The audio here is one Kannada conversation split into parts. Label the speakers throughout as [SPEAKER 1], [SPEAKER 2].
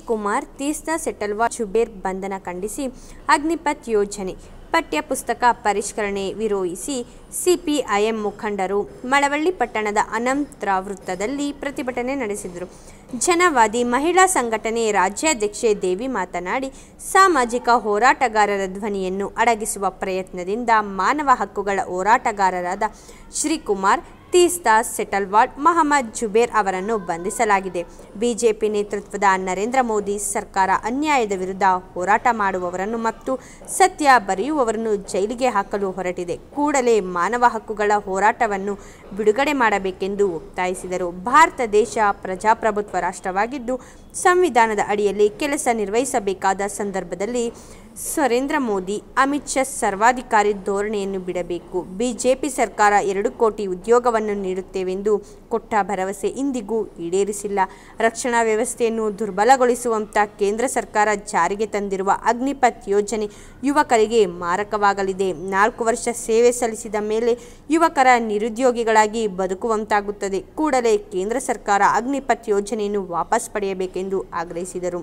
[SPEAKER 1] ಶ್ರೀಕುಮಾರ್ ತೀಸ್ತಾ ಸೆಟಲ್ವಾ ಜುಬೇರ್ ಬಂಧನ ಖಂಡಿಸಿ ಅಗ್ನಿಪಥ್ ಯೋಜನೆ ಪಠ್ಯ ಪುಸ್ತಕ ಪರಿಷ್ಕರಣೆ ವಿರೋಧಿಸಿ ಸಿಪಿಐಎಂ ಮುಖಂಡರು ಮಳವಳ್ಳಿ ಪಟ್ಟಣದ ಅನಂತರ ವೃತ್ತದಲ್ಲಿ ಪ್ರತಿಭಟನೆ ನಡೆಸಿದರು ಜನವಾದಿ ಮಹಿಳಾ ಸಂಘಟನೆ ರಾಜ್ಯಾಧ್ಯಕ್ಷೆ ದೇವಿ ಮಾತನಾಡಿ ಸಾಮಾಜಿಕ ಹೋರಾಟಗಾರರ ಧ್ವನಿಯನ್ನು ಅಡಗಿಸುವ ಪ್ರಯತ್ನದಿಂದ ಮಾನವ ಹಕ್ಕುಗಳ ಹೋರಾಟಗಾರರಾದ ಶ್ರೀಕುಮಾರ್ ತೀಸ್ತಾ ಸೆಟಲ್ವಾಡ್ ಮಹಮ್ಮದ್ ಜುಬೇರ್ ಅವರನ್ನು ಬಂಧಿಸಲಾಗಿದೆ ಬಿಜೆಪಿ ನೇತೃತ್ವದ ನರೇಂದ್ರ ಮೋದಿ ಸರ್ಕಾರ ಅನ್ಯಾಯದ ವಿರುದ್ಧ ಹೋರಾಟ ಮಾಡುವವರನ್ನು ಮತ್ತು ಸತ್ಯ ಬರೆಯುವವರನ್ನು ಜೈಲಿಗೆ ಹಾಕಲು ಹೊರಟಿದೆ ಕೂಡಲೇ ಮಾನವ ಹಕ್ಕುಗಳ ಹೋರಾಟವನ್ನು ಬಿಡುಗಡೆ ಮಾಡಬೇಕೆಂದು ಒತ್ತಾಯಿಸಿದರು ಭಾರತ ದೇಶ ಪ್ರಜಾಪ್ರಭುತ್ವ ರಾಷ್ಟ್ರವಾಗಿದ್ದು ಸಂವಿಧಾನದ ಅಡಿಯಲ್ಲಿ ಕೆಲಸ ನಿರ್ವಹಿಸಬೇಕಾದ ಸಂದರ್ಭದಲ್ಲಿ ನರೇಂದ್ರ ಮೋದಿ ಅಮಿತ್ ಶಾ ಸರ್ವಾಧಿಕಾರಿ ಧೋರಣೆಯನ್ನು ಬಿಡಬೇಕು ಬಿಜೆಪಿ ಸರ್ಕಾರ ಎರಡು ಕೋಟಿ ಉದ್ಯೋಗವನ್ನು ನೀಡುತ್ತೇವೆಂದು ಕೊಟ್ಟ ಭರವಸೆ ಇಂದಿಗೂ ಈಡೇರಿಸಿಲ್ಲ ರಕ್ಷಣಾ ವ್ಯವಸ್ಥೆಯನ್ನು ದುರ್ಬಲಗೊಳಿಸುವಂಥ ಕೇಂದ್ರ ಸರ್ಕಾರ ಜಾರಿಗೆ ತಂದಿರುವ ಅಗ್ನಿಪಥ್ ಯೋಜನೆ ಯುವಕರಿಗೆ ಮಾರಕವಾಗಲಿದೆ ನಾಲ್ಕು ವರ್ಷ ಸೇವೆ ಸಲ್ಲಿಸಿದ ಮೇಲೆ ಯುವಕರ ನಿರುದ್ಯೋಗಿಗಳಾಗಿ ಬದುಕುವಂತಾಗುತ್ತದೆ ಕೂಡಲೇ ಕೇಂದ್ರ ಸರ್ಕಾರ ಅಗ್ನಿಪಥ್ ಯೋಜನೆಯನ್ನು ವಾಪಸ್ ಪಡೆಯಬೇಕೆಂದು ಆಗ್ರಹಿಸಿದರು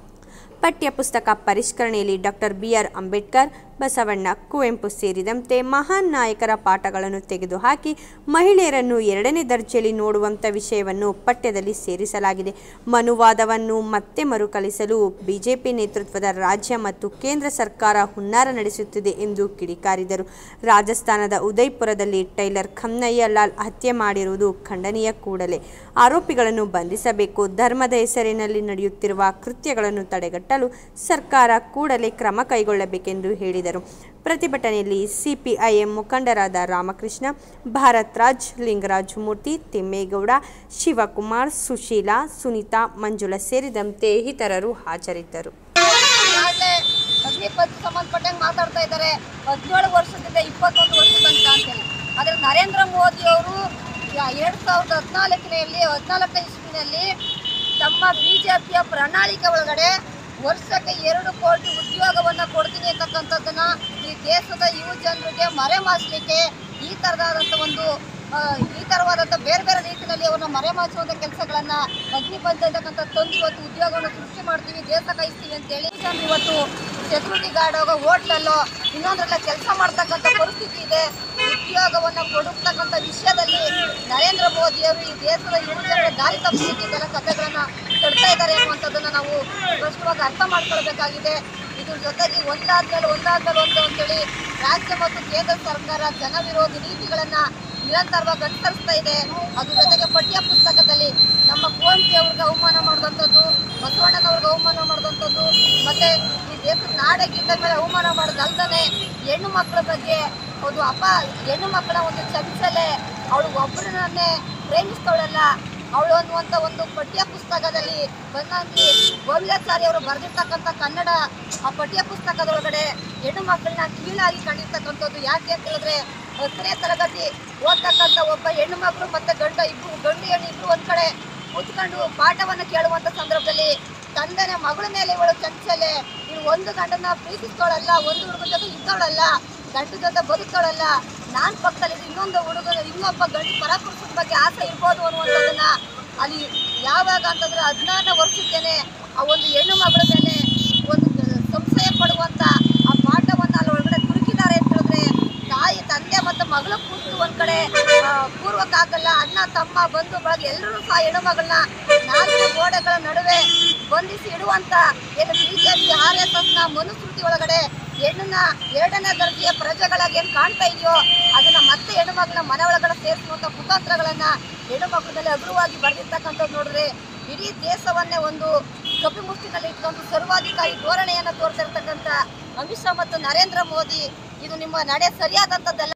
[SPEAKER 1] ಪಠ್ಯ ಪುಸ್ತಕ ಪರಿಷ್ಕರಣೆಯಲ್ಲಿ Doctor B R Ambedkar Basavanna Kuvempu ಸೇರಿದಂತೆ ಮಹಾನ್ ನಾಯಕರ ಪಾಠಗಳನ್ನು ತೆಗೆದುಹಾಕಿ ಮಹಿಳೆಯರನ್ನು ಎರಡನೇ ದರ್ಜೆಯಲ್ಲಿ ನೋಡುವಂಥ ವಿಷಯವನ್ನು ಪಠ್ಯದಲ್ಲಿ ಸೇರಿಸಲಾಗಿದೆ ಮನುವಾದವನ್ನು ಮತ್ತೆ ಮರುಕಳಿಸಲು ಬಿಜೆಪಿ ನೇತೃತ್ವದ ರಾಜ್ಯ ಮತ್ತು ಕೇಂದ್ರ ಸರ್ಕಾರ ಹುನ್ನಾರ ನಡೆಸುತ್ತಿದೆ ಎಂದು ಕಿಡಿಕಾರಿದರು ರಾಜಸ್ಥಾನದ ಉದಯ್ಪುರದಲ್ಲಿ ಟೈಲರ್ ಖಮ್ನಯ್ಯ ಲಾಲ್ ಹತ್ಯೆ ಮಾಡಿರುವುದು ಖಂಡನೀಯ ಕೂಡಲೇ ಆರೋಪಿಗಳನ್ನು ಬಂಧಿಸಬೇಕು ಧರ್ಮದ ಹೆಸರಿನಲ್ಲಿ ನಡೆಯುತ್ತಿರುವ ಕೃತ್ಯಗಳನ್ನು ತಡೆಗಟ್ಟಲು ಸರ್ಕಾರ ಕೂಡಲೇ ಕ್ರಮ ಕೈಗೊಳ್ಳಬೇಕೆಂದು ಹೇಳಿದರು ಪ್ರತಿಭಟನೆಯಲ್ಲಿ ಸಿಪಿಐಎಂ ಮುಖಂಡರಾದ ರಾಮಕೃಷ್ಣ ಭಾರತ್ ರಾಜ್ ಲಿಂಗರಾಜ್ ಮೂರ್ತಿ ತಿಮ್ಮೇಗೌಡ ಶಿವಕುಮಾರ್ ಸುಶೀಲಾ ಸುನೀತಾ ಮಂಜುಳಾ ಸೇರಿದಂತೆ ಇತರರು ಹಾಜರಿದ್ದರು
[SPEAKER 2] ಈಗಾಗಲೇ ಅಗ್ನಿಪಥ್ ಸಂಬಂಧಪಟ್ಟಂಗೆ ಮಾತಾಡ್ತಾ ಇದ್ದಾರೆ ಹದಿನೇಳು ವರ್ಷದಿಂದ ಇಪ್ಪತ್ತೊಂದು ವರ್ಷ ತನಕ ಅಂತೇಳಿ ಆದರೆ ನರೇಂದ್ರ ಮೋದಿ ಅವರು ಎರಡು ಸಾವಿರದ ಹದಿನಾಲ್ಕನೆಯಲ್ಲಿ ಹದಿನಾಲ್ಕನೇ ಇಸ್ವಿನಲ್ಲಿ ತಮ್ಮ ಬಿಜೆಪಿಯ ಪ್ರಣಾಳಿಕೆ ಒಳಗಡೆ ವರ್ಷಕ್ಕೆ ಎರಡು ಕೋಟಿ ಉದ್ಯೋಗವನ್ನು ಕೊಡ್ತೀನಿ ಅಂತಕ್ಕಂಥದ್ದನ್ನ ಈ ದೇಶದ ಯುವ ಜನರಿಗೆ ಮರೆಮಾಚಲಿಕ್ಕೆ ಈ ಥರದಾದಂಥ ಒಂದು ಆ, ಈ ಥರವಾದಂಥ ಬೇರೆ ಬೇರೆ ರೀತಿಯಲ್ಲಿ ಅವ್ರನ್ನ ಮರೆಮಾಚುವಂಥ ಕೆಲಸಗಳನ್ನು ಅಗ್ನಿಪಂಚ ಅಂತಕ್ಕಂಥ ತಂದು ಇವತ್ತು ಉದ್ಯೋಗವನ್ನು ಸೃಷ್ಟಿ ಮಾಡ್ತೀವಿ ದೇಶ ಕಾಯಿಸ್ತೀವಿ ಅಂತೇಳಿ ಜನರು ಇವತ್ತು ಸೆಕ್ಯೂರಿಟಿ ಗಾರ್ಡ್ ಹೋಗೋ ಹೋಟ್ಲಲ್ಲೋ ಇನ್ನೊಂದ್ರಲ್ಲ ಕೆಲಸ ಮಾಡ್ತಕ್ಕಂಥ ಪರಿಸ್ಥಿತಿ ಇದೆ ಉದ್ಯೋಗವನ್ನು ಕೊಡುತ್ತಕ್ಕಂಥ ವಿಷಯದಲ್ಲಿ ನರೇಂದ್ರ ಮೋದಿಯವರು ಈ ದೇಶದ ಯುವ ಜನರ ದಾರಿ ತಪ್ಪಿಸಿ ಕೆಲ ಕಥೆಗಳನ್ನು ತಡ್ತಾ ಇದ್ದಾರೆ ಅನ್ನುವಂಥದ್ದನ್ನು ನಾವು ಸ್ಪಷ್ಟವಾಗಿ ಅರ್ಥ ಮಾಡ್ಕೊಳ್ಬೇಕಾಗಿದೆ ಇದ್ರ ಜೊತೆಗೆ ಒಂದಾದ್ಮೇಲೆ ಒಂದಾದ್ಮೇಲೆ ಒಂದು ಅಂತೇಳಿ ರಾಜ್ಯ ಮತ್ತು ಕೇಂದ್ರ ಸರ್ಕಾರ ಜನ ವಿರೋಧಿ ನೀತಿಗಳನ್ನು ನಿರಂತರವಾಗಿ ಅನುಸರಿಸ್ತಾ ಇದೆ ಅದ್ರ ಜೊತೆಗೆ ಪಠ್ಯ ಪುಸ್ತಕದಲ್ಲಿ ನಮ್ಮ ಕುವೆಂಪು ಅವ್ರಿಗೆ ಅವಮಾನ ಮಾಡಿದಂಥದ್ದು ಬಸವಣ್ಣನವ್ರಿಗೆ ಅವಮಾನ ಮಾಡಿದಂಥದ್ದು ಮತ್ತೆ ಈ ದೇಶದ ನಾಡಗಿದ್ದ ಮೇಲೆ ಅವಮಾನ ಮಾಡೋದಲ್ದೇ ಹೆಣ್ಣು ಮಕ್ಕಳ ಬಗ್ಗೆ ಒಂದು ಅಪ ಹೆಣ್ಣು ಮಕ್ಕಳ ಒಂದು ಚಂಚಲೆ ಅವಳು ಒಬ್ಬರನ್ನೇ ಪ್ರೇಮಿಸ್ತವಳಲ್ಲ ಅವಳು ಅನ್ನುವಂಥ ಒಂದು ಪಠ್ಯ ಪುಸ್ತಕದಲ್ಲಿ ಬಂದಂಗಿ ಗೋವಿಂದಾಚಾರ್ಯ ಅವರು ಬರೆದಿರ್ತಕ್ಕಂಥ ಕನ್ನಡ ಆ ಪಠ್ಯ ಪುಸ್ತಕದೊಳಗಡೆ ಹೆಣ್ಣು ಮಕ್ಕಳನ್ನ ಕೀಳಾಗಿ ಕಂಡಿರ್ತಕ್ಕಂಥದ್ದು ಯಾಕೆ ಅಂತ ಹೇಳಿದ್ರೆ ಹತ್ತನೇ ತರಗತಿ ಓದ್ತಕ್ಕಂಥ ಒಬ್ಬ ಹೆಣ್ಣು ಮಕ್ಕಳು ಮತ್ತೆ ಗಂಡ ಇಬ್ರು ಗಂಡು ಹೆಣ್ಣು ಇಬ್ರು ಒಂದ್ ಕಡೆ ಕೂತ್ಕೊಂಡು ಪಾಠವನ್ನು ಕೇಳುವಂಥ ಸಂದರ್ಭದಲ್ಲಿ ತಂದೆನ ಮಗಳ ಮೇಲೆ ಇವಳು ಚಂಚಲೆ ಇವಳು ಒಂದು ಗಂಡನ ಪ್ರೀತಿಸ್ತಾಳಲ್ಲ ಒಂದು ಹುಡುಗನ ಜೊತೆ ಇದ್ದವಳಲ್ಲ ಗಂಡು ಜೊತೆ ಬದುಕ್ತಾಳಲ್ಲ ನಾನ್ ಪಕ್ಕದಲ್ಲಿ ಇನ್ನೊಂದು ಹುಡುಗನ ಇನ್ನೊಬ್ಬ ಗಂಡು ಪರಪುರುಷನ ಬಗ್ಗೆ ಆಸೆ ಇರ್ಬೋದು ಅನ್ನುವಂಥದ್ದನ್ನ ಅಲ್ಲಿ ಯಾವಾಗ ಅಂತಂದ್ರೆ ಹದಿನಾರನೇ ವರ್ಷಕ್ಕೇನೆ ಆ ಒಂದು ಹೆಣ್ಣು ಮಗಳ ಮೇಲೆ ಒಂದು ಸಂಶಯ ಪಡುವಂತ ಆ ಪಾಠವನ್ನ ಅಲ್ಲಿ ಒಳಗಡೆ ತುರುಕಿದ್ದಾರೆ ಅಂತ ಹೇಳಿದ್ರೆ ತಾಯಿ ತಂದೆ ಮತ್ತು ಮಗಳು ಕೂತು ಒಂದ್ ಕಡೆ ಆ, ಪೂರ್ವಕ ಆಗಲ್ಲ ಅಣ್ಣ ತಮ್ಮ ಬಂಧು ಬಳಗ ಎಲ್ಲರೂ ಸಹ ಹೆಣ್ಣು ಮಗಳನ್ನ ನಾಲ್ಕು ಗೋಡೆಗಳ ನಡುವೆ ಬಂಧಿಸಿ ಇಡುವಂತ ಏನು ಬಿಜೆಪಿ ಆರ್ ಎಸ್ ಎಸ್ ನ ಮನುಸ್ಮೃತಿ ಒಳಗಡೆ ಹೆಣ್ಣನ್ನ ಎರಡನೇ ದರ್ಜೆಯ ಪ್ರಜೆಗಳಾಗಿ ಏನ್ ಕಾಣ್ತಾ ಇದೆಯೋ ಅದನ್ನ ಮತ್ತೆ ಹೆಣ್ಣು ಮಗಳನ್ನ ಮನೆ ಒಳಗಡೆ ಸೇರಿಸುವಂತ ಕುತಂತ್ರಗಳನ್ನ ಹೆಣ್ಣು ಮಕ್ಕಳಲ್ಲಿ ಅಗ್ರವಾಗಿ ಬರೆದಿರ್ತಕ್ಕಂಥದ್ದು ನೋಡಿದ್ರೆ ಇಡೀ ದೇಶವನ್ನೇ ಒಂದು ಕಪಿಮುಷ್ಟಿನಲ್ಲಿ ಇಟ್ಕೊಂಡು ಸರ್ವಾಧಿಕಾರಿ ಧೋರಣೆಯನ್ನ ತೋರ್ತಾ ಇರ್ತಕ್ಕಂಥ ಅಮಿತ್ ಶಾ ಮತ್ತು ನರೇಂದ್ರ ಮೋದಿ ಇದು ನಿಮ್ಮ ನಡೆ ಸರಿಯಾದಂಥದ್ದಲ್ಲ